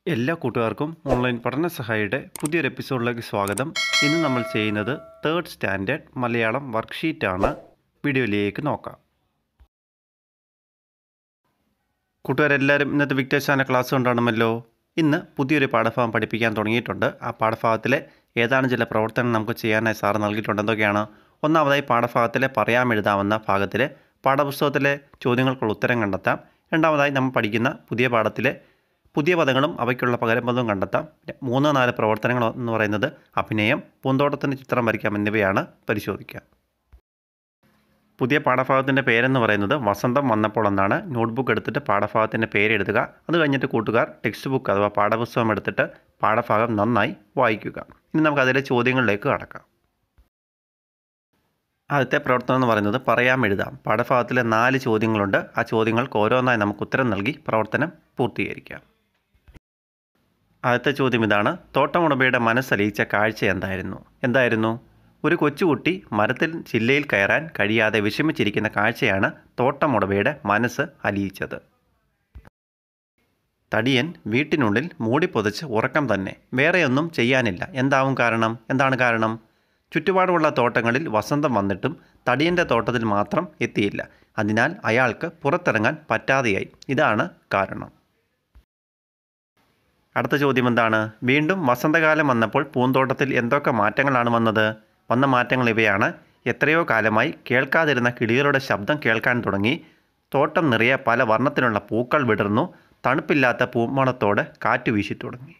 എല്ലാ കൂട്ടുകാർക്കും ഓൺലൈൻ പഠന സഹായിയുടെ പുതിയൊരു എപ്പിസോഡിലേക്ക് സ്വാഗതം ഇന്ന് നമ്മൾ ചെയ്യുന്നത് തേർഡ് സ്റ്റാൻഡേർഡ് മലയാളം വർക്ക്ഷീറ്റാണ് വീഡിയോയിലേക്ക് നോക്കാം കൂട്ടുകാരെല്ലാവരും ഇന്നത്തെ വിക്ടേഴ്സാന ക്ലാസ് കൊണ്ടാണമല്ലോ ഇന്ന് പുതിയൊരു പാഠഭാഗം പഠിപ്പിക്കാൻ തുടങ്ങിയിട്ടുണ്ട് ആ പാഠഭാഗത്തിലെ ഏതാനും ചില പ്രവർത്തനം നമുക്ക് ചെയ്യാനായി സാറ് നൽകിയിട്ടുണ്ട് എന്തൊക്കെയാണ് ഒന്നാമതായി പാഠഭാഗത്തിലെ പറയാമെഴുതാവുന്ന ഭാഗത്തിലെ പാഠപുസ്തകത്തിലെ ചോദ്യങ്ങൾക്കുള്ള ഉത്തരം കണ്ടെത്താം രണ്ടാമതായി നമ്മൾ പഠിക്കുന്ന പുതിയ പാഠത്തിലെ പുതിയ പദങ്ങളും അവയ്ക്കുള്ള പകരം പദവും കണ്ടെത്താം മൂന്ന് നാല് പ്രവർത്തനങ്ങൾ എന്ന് പറയുന്നത് അഭിനയം പൂന്തോട്ടത്തിൻ്റെ ചിത്രം വരയ്ക്കാം എന്നിവയാണ് പരിശോധിക്കുക പുതിയ പാഠഭാഗത്തിൻ്റെ പേരെന്ന് പറയുന്നത് വസന്തം വന്നപ്പോൾ എന്നാണ് നോട്ട്ബുക്ക് എടുത്തിട്ട് പാഠഭാഗത്തിൻ്റെ പേരെഴുതുക അത് കഴിഞ്ഞിട്ട് കൂട്ടുകാർ ടെക്സ്റ്റ് ബുക്ക് അഥവാ പാഠപുസ്തകം എടുത്തിട്ട് പാഠഭാഗം നന്നായി വായിക്കുക ഇനി നമുക്ക് അതിലെ ചോദ്യങ്ങളിലേക്ക് കടക്കാം ആദ്യത്തെ പ്രവർത്തനം എന്ന് പറയുന്നത് പറയാം എഴുതാം പാഠഭാഗത്തിലെ നാല് ചോദ്യങ്ങളുണ്ട് ആ ചോദ്യങ്ങൾക്ക് ഓരോന്നായി നമുക്ക് ഉത്തരം നൽകി പ്രവർത്തനം പൂർത്തീകരിക്കാം ആദ്യത്തെ ചോദ്യം ഇതാണ് തോട്ടമുടമയുടെ മനസ്സലിയിച്ച കാഴ്ച എന്തായിരുന്നു എന്തായിരുന്നു ഒരു കൊച്ചുകുട്ടി മരത്തിൽ ചില്ലയിൽ കയറാൻ കഴിയാതെ വിഷമിച്ചിരിക്കുന്ന കാഴ്ചയാണ് തോട്ടമുടമയുടെ മനസ്സ് അലിയിച്ചത് തടിയൻ വീട്ടിനുള്ളിൽ മൂടിപ്പൊതിച്ച് ഉറക്കം തന്നെ വേറെയൊന്നും ചെയ്യാനില്ല എന്താവും കാരണം എന്താണ് കാരണം ചുറ്റുപാടുമുള്ള തോട്ടങ്ങളിൽ വസന്തം വന്നിട്ടും തടിയൻ്റെ തോട്ടത്തിൽ മാത്രം എത്തിയില്ല അതിനാൽ അയാൾക്ക് പുറത്തിറങ്ങാൻ പറ്റാതെയായി ഇതാണ് കാരണം അടുത്ത ചോദ്യം എന്താണ് വീണ്ടും വസന്തകാലം വന്നപ്പോൾ പൂന്തോട്ടത്തിൽ എന്തൊക്കെ മാറ്റങ്ങളാണ് വന്നത് വന്ന മാറ്റങ്ങൾ ഇവയാണ് എത്രയോ കാലമായി കേൾക്കാതിരുന്ന കിളികളുടെ ശബ്ദം കേൾക്കാൻ തുടങ്ങി തോട്ടം നിറയെ പല വർണ്ണത്തിലുള്ള പൂക്കൾ വിടർന്നു തണുപ്പില്ലാത്ത പൂമണത്തോടെ കാറ്റ് വീശി തുടങ്ങി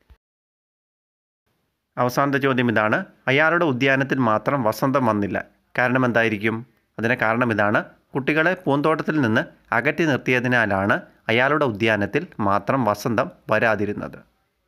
അവസാനത്തെ ചോദ്യം ഇതാണ് അയാളുടെ ഉദ്യാനത്തിൽ മാത്രം വസന്തം വന്നില്ല കാരണം എന്തായിരിക്കും അതിന് കാരണം ഇതാണ് കുട്ടികളെ പൂന്തോട്ടത്തിൽ നിന്ന് അകറ്റി നിർത്തിയതിനാലാണ് അയാളുടെ ഉദ്യാനത്തിൽ മാത്രം വസന്തം വരാതിരുന്നത്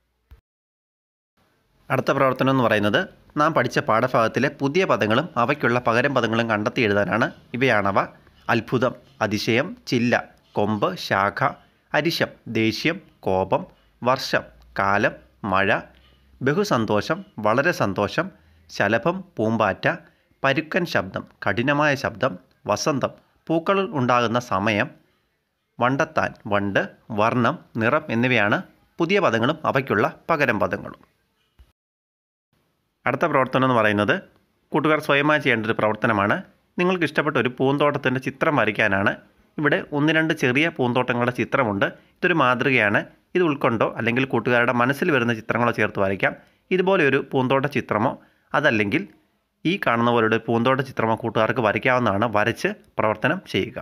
അടുത്ത പ്രവർത്തനം എന്ന് പറയുന്നത് നാം പഠിച്ച പാഠഭാഗത്തിലെ പുതിയ പദങ്ങളും അവയ്ക്കുള്ള പകരം പദങ്ങളും കണ്ടെത്തി എഴുതാനാണ് ഇവയാണവ അത്ഭുതം അതിശയം ചില്ല കൊമ്പ് ശാഖ അരിശം ദേഷ്യം കോപം വർഷം കാലം മഴ ബഹുസന്തോഷം വളരെ സന്തോഷം ശലഭം പൂമ്പാറ്റ പരുക്കൻ ശബ്ദം കഠിനമായ ശബ്ദം വസന്തം പൂക്കൾ ഉണ്ടാകുന്ന സമയം വണ്ടത്താൻ വണ്ട് വർണ്ണം നിറം എന്നിവയാണ് പുതിയ പദങ്ങളും അവയ്ക്കുള്ള പകരം പദങ്ങളും അടുത്ത പ്രവർത്തനം എന്ന് പറയുന്നത് കൂട്ടുകാർ സ്വയമായി ചെയ്യേണ്ട ഒരു പ്രവർത്തനമാണ് നിങ്ങൾക്ക് ഇഷ്ടപ്പെട്ട ഒരു പൂന്തോട്ടത്തിൻ്റെ ചിത്രം വരയ്ക്കാനാണ് ഇവിടെ ഒന്ന് രണ്ട് ചെറിയ പൂന്തോട്ടങ്ങളുടെ ചിത്രമുണ്ട് ഇതൊരു മാതൃകയാണ് ഇത് ഉൾക്കൊണ്ടോ അല്ലെങ്കിൽ കൂട്ടുകാരുടെ മനസ്സിൽ വരുന്ന ചിത്രങ്ങളോ ചേർത്ത് വരയ്ക്കാം ഇതുപോലെ ഒരു പൂന്തോട്ട ചിത്രമോ അതല്ലെങ്കിൽ ഈ കാണുന്ന പോലെ ഒരു പൂന്തോട്ട ചിത്രമോ കൂട്ടുകാർക്ക് വരയ്ക്കാവുന്നതാണ് വരച്ച് പ്രവർത്തനം ചെയ്യുക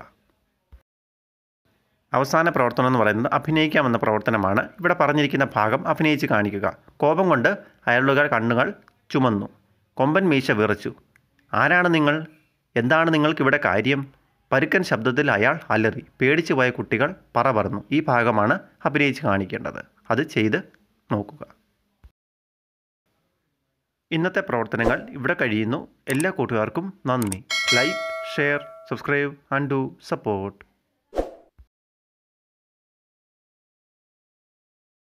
അവസാന പ്രവർത്തനം എന്ന് പറയുന്നത് അഭിനയിക്കാമെന്ന പ്രവർത്തനമാണ് ഇവിടെ പറഞ്ഞിരിക്കുന്ന ഭാഗം അഭിനയിച്ച് കാണിക്കുക കോപം കൊണ്ട് അയാളുടെ കണ്ണുകൾ ചുമന്നു കൊമ്പൻ മീശ വിറച്ചു ആരാണ് നിങ്ങൾ എന്താണ് നിങ്ങൾക്കിവിടെ കാര്യം പരുക്കൻ ശബ്ദത്തിൽ അയാൾ അലറി പേടിച്ചു പോയ കുട്ടികൾ പറ പറന്നു ഈ ഭാഗമാണ് അഭിനയിച്ച് കാണിക്കേണ്ടത് അത് ചെയ്ത് നോക്കുക ഇന്നത്തെ പ്രവർത്തനങ്ങൾ ഇവിടെ കഴിയുന്നു എല്ലാ കൂട്ടുകാർക്കും നന്ദി like share subscribe and do support